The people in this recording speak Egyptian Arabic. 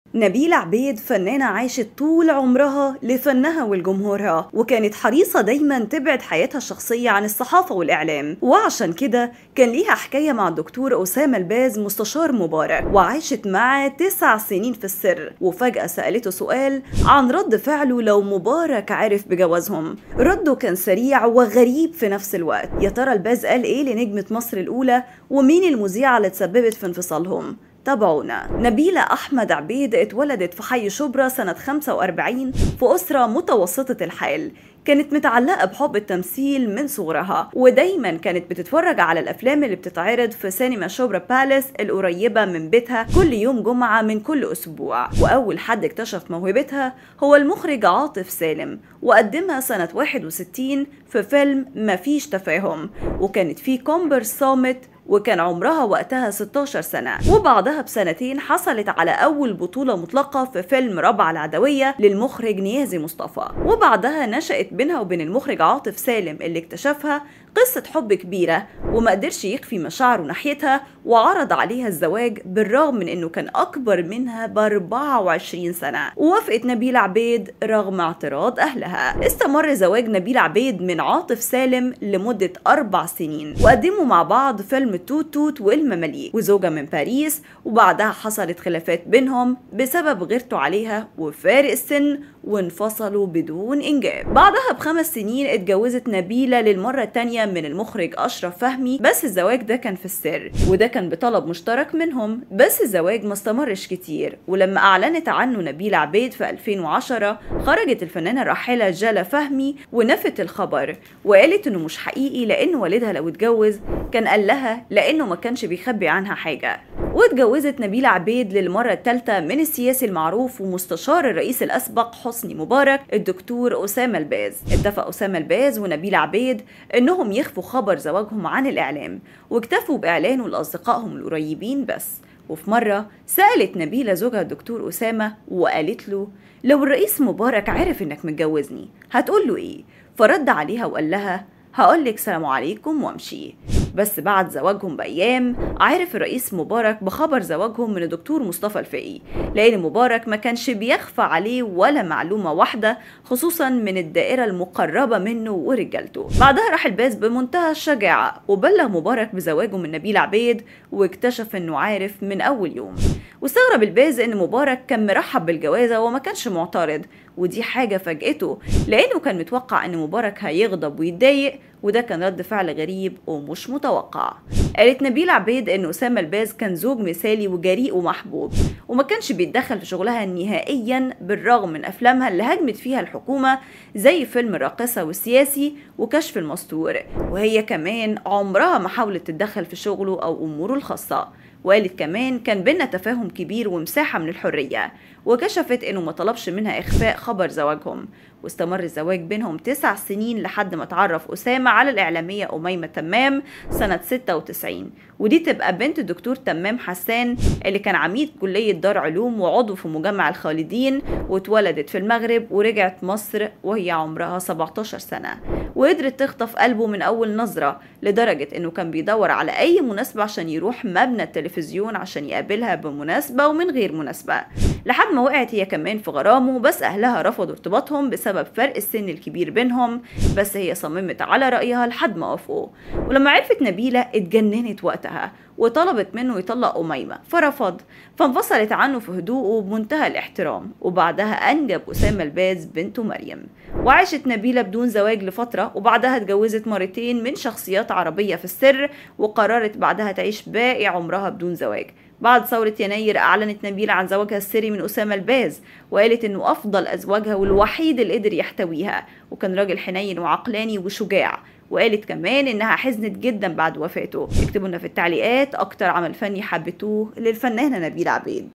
نبيلة عبيد فنانة عاشت طول عمرها لفنها ولجمهورها وكانت حريصة دايما تبعد حياتها الشخصية عن الصحافة والإعلام وعشان كده كان ليها حكاية مع الدكتور أسامة الباز مستشار مبارك وعاشت معاه تسع سنين في السر وفجأة سألته سؤال عن رد فعله لو مبارك عرف بجوازهم رده كان سريع وغريب في نفس الوقت يا ترى الباز قال إيه لنجمة مصر الأولى ومين المذيعة اللي تسببت في انفصالهم تابعونا نبيلة أحمد عبيد اتولدت في حي شبرا سنة 45 في أسرة متوسطة الحال كانت متعلقة بحب التمثيل من صغرها ودايما كانت بتتفرج على الأفلام اللي بتتعرض في سينما شبرا بالاس القريبة من بيتها كل يوم جمعة من كل أسبوع وأول حد اكتشف موهبتها هو المخرج عاطف سالم وقدمها سنة 61 في فيلم مفيش تفاهم وكانت فيه كومبر صامت وكان عمرها وقتها 16 سنة وبعدها بسنتين حصلت على أول بطولة مطلقة في فيلم ربع العدوية للمخرج نيازي مصطفى وبعدها نشأت بينها وبين المخرج عاطف سالم اللي اكتشفها قصة حب كبيرة وما قدرش يخفي مشاعره ناحيتها وعرض عليها الزواج بالرغم من انه كان اكبر منها ب 24 سنة ووافقت نبيلة عبيد رغم اعتراض اهلها استمر زواج نبيلة عبيد من عاطف سالم لمدة اربع سنين وقدموا مع بعض فيلم توت توت والمماليك وزوجة من باريس وبعدها حصلت خلافات بينهم بسبب غيرته عليها وفارق السن وانفصلوا بدون انجاب بعدها بخمس سنين اتجوزت نبيلة للمرة التانية من المخرج اشرف فهمي بس الزواج ده كان في السر وده كان بطلب مشترك منهم بس الزواج ما استمرش كتير ولما اعلنت عنه نبيلة عبيد في 2010 خرجت الفنانة الراحلة جالا فهمي ونفت الخبر وقالت انه مش حقيقي لان والدها لو اتجوز كان قال لها لانه ما كانش بيخبي عنها حاجة واتجوزت نبيلة عبيد للمرة الثالثة من السياسي المعروف ومستشار الرئيس الأسبق حسني مبارك الدكتور أسامة الباز اتفق أسامة الباز ونبيلة عبيد إنهم يخفوا خبر زواجهم عن الإعلام واكتفوا بإعلانه لأصدقائهم القريبين بس وفي مرة سألت نبيلة زوجها الدكتور أسامة وقالت له لو الرئيس مبارك عرف إنك متجوزني هتقول له إيه؟ فرد عليها وقال لها هقولك سلام عليكم وامشي بس بعد زواجهم بأيام عرف الرئيس مبارك بخبر زواجهم من الدكتور مصطفى الفقي لأن مبارك ما كانش بيخفى عليه ولا معلومة واحدة خصوصا من الدائرة المقربة منه ورجالته بعدها راح الباز بمنتهى الشجاعة وبلغ مبارك بزواجه من نبيل عبيد واكتشف انه عارف من أول يوم واستغرب الباز ان مبارك كان مرحب بالجوازه وما كانش معترض ودي حاجه فاجئته لانه كان متوقع ان مبارك هيغضب ويتضايق وده كان رد فعل غريب ومش متوقع قالت نبيل عبيد ان اسامه الباز كان زوج مثالي وجريء ومحبوب وما كانش بيتدخل في شغلها نهائيا بالرغم من افلامها اللي هاجمت فيها الحكومه زي فيلم الراقصه والسياسي وكشف المستور وهي كمان عمرها ما حاولت تتدخل في شغله او اموره الخاصه وقالت كمان كان بينا تفاهم كبير ومساحة من الحرية وكشفت انه ما طلبش منها اخفاء خبر زواجهم واستمر الزواج بينهم تسع سنين لحد ما اتعرف أسامة على الإعلامية أميمة تمام سنة 96 ودي تبقى بنت الدكتور تمام حسان اللي كان عميد كلية دار علوم وعضو في مجمع الخالدين واتولدت في المغرب ورجعت مصر وهي عمرها 17 سنة وقدرت تخطف قلبه من أول نظرة لدرجة إنه كان بيدور على أي مناسبة عشان يروح مبنى التلفزيون عشان يقابلها بمناسبة ومن غير مناسبة لحد ما وقعت هي كمان في غرامه بس أهلها رفضوا ارتباطهم بسبب فرق السن الكبير بينهم بس هي صممت على رأيها لحد ما وافقوا ولما عرفت نبيلة اتجننت وقتها وطلبت منه يطلق أميمة فرفض فانفصلت عنه في هدوءه بمنتهى الاحترام وبعدها أنجب أسامة الباز بنته مريم وعاشت نبيلة بدون زواج لفترة وبعدها اتجوزت مرتين من شخصيات عربية في السر وقررت بعدها تعيش باقي عمرها بدون زواج بعد ثورة يناير أعلنت نبيلة عن زواجها السري من أسامة الباز وقالت إنه أفضل أزواجها والوحيد اللي قدر يحتويها وكان راجل حنين وعقلاني وشجاع وقالت كمان انها حزنت جدا بعد وفاته اكتبوا لنا في التعليقات اكتر عمل فني حبيتوه للفنانه نبيله عبيد